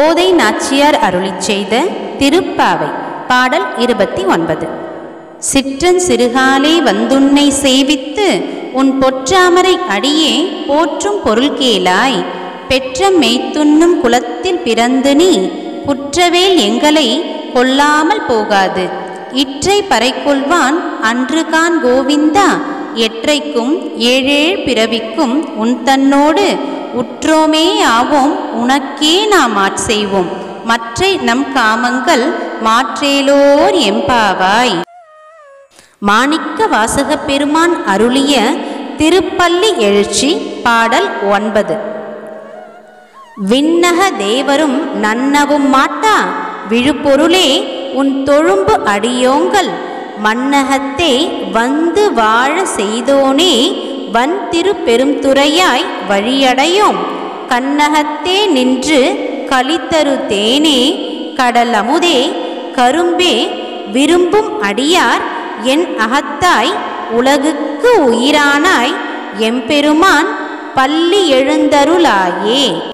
கோதை நாச்சியார் அருளிச் செய்த திருப்பாவை பாடல் இருபத்தி ஒன்பது சிற்றன் சிறுகாலே வந்துன்னை சேவித்து உன் பொற்றாமரை அடியே போற்றும் பொருள் கேளாய் பெற்ற மெய்த்துண்ணும் குலத்தில் பிறந்து நீ குற்றவேல் எங்களை கொல்லாமல் போகாது இற்றை பறைக்கொள்வான் அன்றுகான் கோவிந்தா எற்றைக்கும் ஏழேழ் பிறவிக்கும் உன் தன்னோடு உற்றோமே ஆவோம் உனக்கே நாம் ஆட்செய்வோம் மற்றை நம் காமங்கள் மாற்றேலோர் எம்பாவாய் மாணிக்க வாசகப் பெருமான் அருளிய திருப்பள்ளி எழுச்சி பாடல் ஒன்பது விண்ணக தேவரும் நன்னவும் மாட்டா விழுப்பொருளே உன் தொழும்பு அடியோங்கள் மன்னகத்தே வந்து வாழ செய்தோனே வன் திரு பெருந்துறையாய் வழியடையோம் கண்ணகத்தே நின்று களித்தரு தேனே கடல் அமுதே கரும்பே விரும்பும் அடியார் என் அகத்தாய் உலகுக்கு உயிரானாய் எம்பெருமான் பள்ளி எழுந்தருளாயே